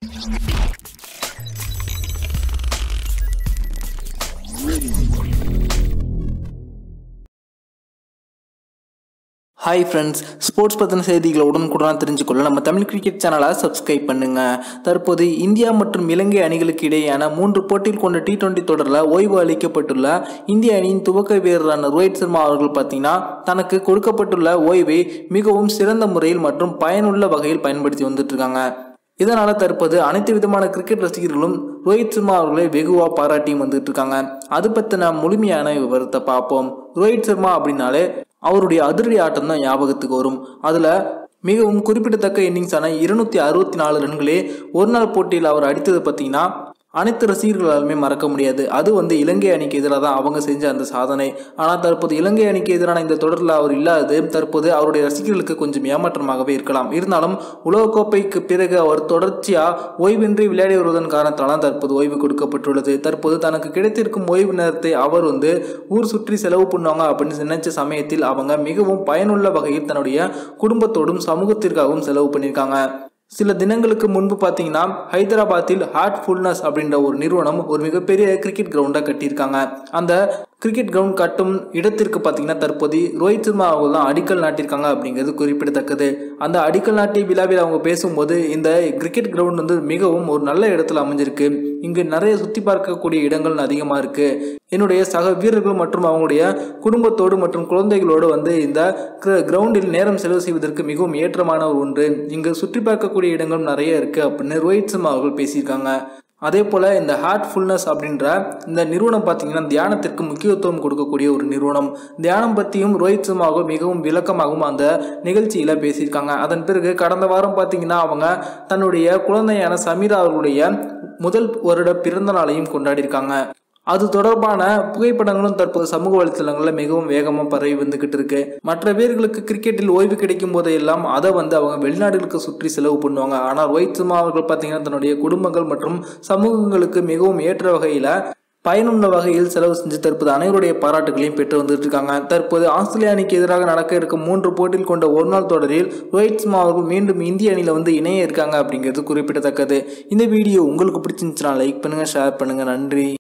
hi friends sports பற்றின செய்திகளை உடனுக்குடன் தெரிஞ்சுக்கொள்ள நம்ம தமிழ் கிரிக்கெட் சேனலை சப்ஸ்கிரைப் பண்ணுங்க தற்போது இந்தியா மற்றும் இலங்கை அணிகளுக்கு இடையேயான மூன்று போட்டியில் கொண்ட டி டுவெண்ட்டி தொடரில் ஓய்வு அளிக்கப்பட்டுள்ள இந்திய அணியின் துவக்க வீரரான ரோஹித் சர்மா அவர்கள் பார்த்தீங்கன்னா தனக்கு கொடுக்கப்பட்டுள்ள ஓய்வை மிகவும் சிறந்த முறையில் மற்றும் பயனுள்ள வகையில் பயன்படுத்தி வந்துட்டு இருக்காங்க இதனால தற்போது அனைத்து விதமான கிரிக்கெட் ரசிகர்களும் ரோஹித் சர்மா அவர்களை வெகுவாக பாராட்டியும் வந்துட்டு இருக்காங்க அது பற்றின முழுமையான விவரத்தை பார்ப்போம் ரோஹித் சர்மா அப்படின்னாலே அவருடைய அதிரடி ஆட்டம் தான் ஞாபகத்துக்கு வரும் அதில் மிகவும் குறிப்பிடத்தக்க இன்னிங்ஸான இருநூத்தி அறுபத்தி நாலு ரன்களே ஒரு நாள் போட்டியில் அவர் அடித்தது பார்த்தீங்கன்னா அனைத்து ரசிகர்களாலுமே மறக்க முடியாது அது வந்து இலங்கை அணிக்கு எதிராக தான் அவங்க செஞ்ச அந்த சாதனை ஆனால் தற்போது இலங்கை அணிக்கு எதிரான இந்த தொடரில் அவர் இல்லாதது தற்போது அவருடைய ரசிகர்களுக்கு கொஞ்சம் ஏமாற்றமாகவே இருக்கலாம் இருந்தாலும் உலகக்கோப்பைக்கு பிறகு அவர் தொடர்ச்சியாக ஓய்வின்றி விளையாடி வருவதன் காரணத்தால் தற்போது ஓய்வு கொடுக்கப்பட்டுள்ளது தற்போது தனக்கு கிடைத்திருக்கும் ஓய்வு நேரத்தை அவர் வந்து ஊர் சுற்றி செலவு பண்ணுவாங்க அப்படின்னு நினைச்ச சமயத்தில் அவங்க மிகவும் பயனுள்ள வகையில் தன்னுடைய குடும்பத்தோடும் சமூகத்திற்காகவும் செலவு பண்ணியிருக்காங்க சில தினங்களுக்கு முன்பு பார்த்தீங்கன்னா ஹைதராபாத்தில் ஹார்ட்ஃபுல்னஸ் அப்படின்ற ஒரு நிறுவனம் ஒரு மிகப்பெரிய கிரிக்கெட் கிரவுண்டாக கட்டியிருக்காங்க அந்த கிரிக்கெட் கிரவுண்ட் கட்டும் இடத்திற்கு பார்த்தீங்கன்னா தற்போது ரோஹித் சர்மா அவங்க தான் அடிக்கல் நாட்டியிருக்காங்க அப்படிங்கிறது குறிப்பிடத்தக்கது அந்த அடிக்கல் நாட்டி விழாவில் அவங்க பேசும்போது இந்த கிரிக்கெட் கிரவுண்ட் வந்து மிகவும் ஒரு நல்ல இடத்துல அமைஞ்சிருக்கு இங்கு நிறைய சுற்றி பார்க்கக்கூடிய இடங்கள் அதிகமாக இருக்கு என்னுடைய சக வீரர்கள் மற்றும் அவங்களுடைய குடும்பத்தோடு மற்றும் குழந்தைகளோடு வந்து இந்த கிரவுண்டில் நேரம் செலவு செய்வதற்கு மிகவும் ஏற்றமான ஒரு ஒன்று இங்கு சுற்றி பார்க்கக்கூடிய இடங்களும் நிறைய இருக்கு அப்படின்னு ரோஹித் சர்மா அவர்கள் பேசியிருக்காங்க அதே போல் இந்த ஹார்ட்ஃபுல்னஸ் அப்படின்ற இந்த நிறுவனம் பார்த்தீங்கன்னா தியானத்திற்கு முக்கியத்துவம் கொடுக்கக்கூடிய ஒரு நிறுவனம் தியானம் பற்றியும் ரோஹித் சர்மாவும் மிகவும் விளக்கமாகவும் அந்த நிகழ்ச்சியில் பேசியிருக்காங்க அதன் பிறகு கடந்த வாரம் பார்த்தீங்கன்னா அவங்க தன்னுடைய குழந்தையான சமீரா அவர்களுடைய முதல் வருட பிறந்த நாளையும் கொண்டாடியிருக்காங்க அது தொடர்பான புகைப்படங்களும் தற்போது சமூக வலைத்தளங்களில் மிகவும் வேகமாக பரவி வந்துகிட்டு இருக்கு மற்ற வீரர்களுக்கு கிரிக்கெட்டில் ஓய்வு கிடைக்கும் போதெல்லாம் அதை வந்து அவங்க வெளிநாடுகளுக்கு சுற்றி செலவு பண்ணுவாங்க ஆனால் ரோஹித் சர்மா அவர்கள் பார்த்தீங்கன்னா தன்னுடைய குடும்பங்கள் மற்றும் சமூகங்களுக்கு மிகவும் ஏற்ற வகையில் பயனுள்ள வகையில் செலவு செஞ்சு தற்போது அனைவருடைய பாராட்டுகளையும் பெற்று வந்துட்டு இருக்காங்க தற்போது ஆஸ்திரேலிய அணிக்கு எதிராக நடக்க இருக்கும் மூன்று போட்டியில் கொண்ட ஒரு நாள் தொடரில் ரோஹித் சர்மா அவர்கள் மீண்டும் இந்திய அணியில் வந்து இணைய இருக்காங்க அப்படிங்கிறது குறிப்பிடத்தக்கது இந்த வீடியோ உங்களுக்கு பிடிச்சிருந்துச்சுன்னா லைக் பண்ணுங்க ஷேர் பண்ணுங்க நன்றி